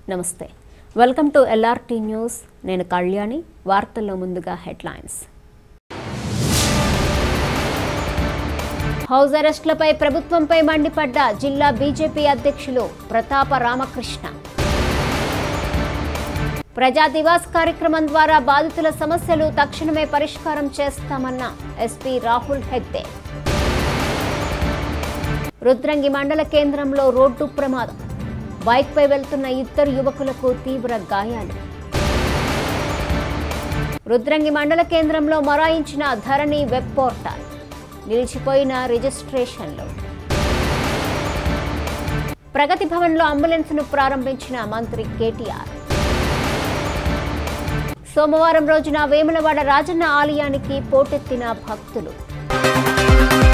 నమస్తే welcome to LRT news నేను కళ్యాణి వార్తల్లో ముందుగా హెడ్లైన్స్ హౌస్ అరెస్టులపై ప్రభుత్వంపై మండిపడ్డ జిల్లా బీజేపీ అధ్యక్షులు ప్రతాప రామకృష్ణ ప్రజా దివాస్ కార్యక్రమం ద్వారా బాధితుల సమస్యలు తక్షణమే పరిష్కారం చేస్తామన్న ఎస్పీ రాహుల్ హెగ్దే రుద్రంగి మండల కేంద్రంలో రోడ్డు ప్రమాదం బైక్పై వెళ్తున్న ఇద్దరు యువకులకు తీవ్ర గాయాలు రుద్రంగి మండల కేంద్రంలో మొరాయించిన ధరణి వెబ్ పోర్టల్ నిలిచిపోయిన రిజిస్ట్రేషన్లు ప్రగతి భవన్లో అంబులెన్స్ను ప్రారంభించిన మంత్రి కేటీఆర్ సోమవారం రోజున వేములవాడ రాజన్న ఆలయానికి పోటెత్తిన భక్తులు